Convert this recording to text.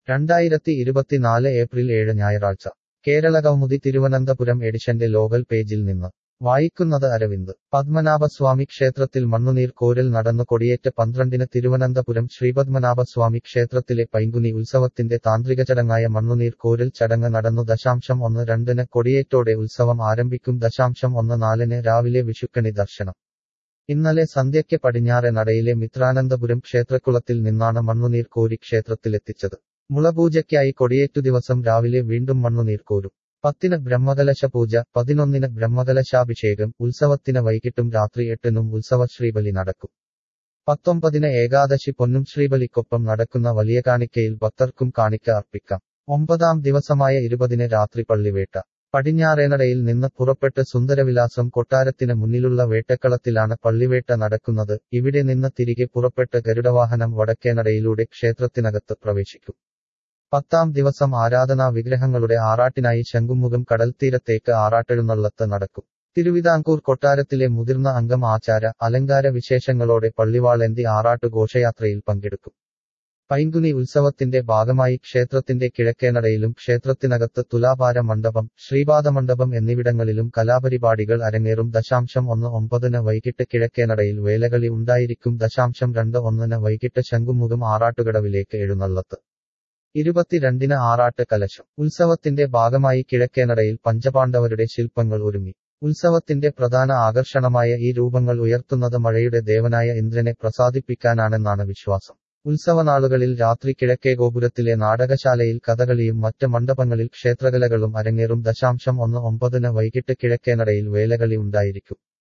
രണ്ടായിരത്തി ഇരുപത്തിനാല് ഏപ്രിൽ ഏഴ് ഞായറാഴ്ച കേരളകൗമുദി തിരുവനന്തപുരം എഡിഷന്റെ ലോകൽ പേജിൽ നിന്ന് വായിക്കുന്നത് അരവിന്ദ് പത്മനാഭസ്വാമി ക്ഷേത്രത്തിൽ മണ്ണുനീർ കോരൽ നടന്നു കൊടിയേറ്റ് പന്ത്രണ്ടിന് തിരുവനന്തപുരം ശ്രീപത്മനാഭസ്വാമി ക്ഷേത്രത്തിലെ പൈങ്കുനി ഉത്സവത്തിന്റെ താന്ത്രിക ചടങ്ങായ മണ്ണുനീർ കോരൽ ചടങ്ങ് നടന്നു ദശാംശം ഒന്ന് രണ്ടിന് കൊടിയേറ്റോടെ ഉത്സവം ആരംഭിക്കും ദശാംശം ഒന്ന് നാലിന് രാവിലെ വിഷുക്കണി ദർശനം ഇന്നലെ സന്ധ്യയ്ക്ക് പടിഞ്ഞാറെ നടയിലെ മിത്രാനന്തപുരം ക്ഷേത്രക്കുളത്തിൽ നിന്നാണ് മണ്ണുനീർ കോരി ക്ഷേത്രത്തിലെത്തിച്ചത് മുളപൂജയ്ക്കായി കൊടിയേറ്റു ദിവസം രാവിലെ വീണ്ടും മണ്ണുനീർ കോരും പത്തിന് ബ്രഹ്മകലശ പൂജ പതിനൊന്നിന് ബ്രഹ്മകലശാഭിഷേകം ഉത്സവത്തിന് വൈകിട്ടും രാത്രി എട്ടിനും ഉത്സവ ശ്രീബലി നടക്കും പത്തൊമ്പതിന് ഏകാദശി പൊന്നും ശ്രീബലിക്കൊപ്പം നടക്കുന്ന വലിയ കാണിക്കയിൽ ഭക്തർക്കും കാണിക്ക അർപ്പിക്കാം ഒമ്പതാം ദിവസമായ ഇരുപതിന് രാത്രി പള്ളിവേട്ട പടിഞ്ഞാറേനടയിൽ നിന്ന് പുറപ്പെട്ട് സുന്ദരവിലാസം കൊട്ടാരത്തിന് മുന്നിലുള്ള വേട്ടക്കളത്തിലാണ് പള്ളിവേട്ട നടക്കുന്നത് ഇവിടെ നിന്ന് തിരികെ പുറപ്പെട്ട് ഗരുഡവാഹനം വടക്കേനടയിലൂടെ ക്ഷേത്രത്തിനകത്ത് പ്രവേശിക്കും പത്താം ദിവസം ആരാധനാ വിഗ്രഹങ്ങളുടെ ആറാട്ടിനായി ശംഖുമുഖം കടൽത്തീരത്തേക്ക് ആറാട്ടെഴുന്നള്ളത്ത് നടക്കും തിരുവിതാംകൂർ കൊട്ടാരത്തിലെ മുതിർന്ന അംഗം ആചാര അലങ്കാര വിശേഷങ്ങളോടെ പള്ളിവാളേന്തി ആറാട്ട് ഘോഷയാത്രയിൽ പങ്കെടുക്കും പൈങ്കുനി ഉത്സവത്തിന്റെ ഭാഗമായി ക്ഷേത്രത്തിന്റെ കിഴക്കേനടയിലും ക്ഷേത്രത്തിനകത്ത് തുലാഭാര മണ്ഡപം ശ്രീപാദമണ്ഡപം എന്നിവിടങ്ങളിലും കലാപരിപാടികൾ അരങ്ങേറും ദശാംശം ഒന്ന് ഒമ്പതിന് വൈകിട്ട് കിഴക്കേനടയിൽ വേലകളി ഉണ്ടായിരിക്കും ദശാംശം രണ്ട് ഒന്നിന് വൈകിട്ട് ശംഖുമുഖം ആറാട്ടുകടവിലേക്ക് എഴുന്നള്ളത്ത് ഇരുപത്തിരണ്ടിന് ആറാട്ട് കലശം ഉത്സവത്തിന്റെ ഭാഗമായി കിഴക്കേനടയിൽ പഞ്ചപാണ്ഡവരുടെ ശില്പങ്ങൾ ഒരുങ്ങി ഉത്സവത്തിന്റെ പ്രധാന ആകർഷണമായ ഈ രൂപങ്ങൾ ഉയർത്തുന്നത് മഴയുടെ ദേവനായ ഇന്ദ്രനെ പ്രസാദിപ്പിക്കാനാണെന്നാണ് വിശ്വാസം ഉത്സവനാളുകളിൽ രാത്രി കിഴക്കേ ഗോപുരത്തിലെ നാടകശാലയിൽ കഥകളിയും മറ്റ് മണ്ഡപങ്ങളിൽ ക്ഷേത്രകലകളും അരങ്ങേറും ദശാംശം ഒന്ന് ഒമ്പതിന് വൈകിട്ട് കിഴക്കേനടയിൽ വേലകളി ഉണ്ടായിരിക്കും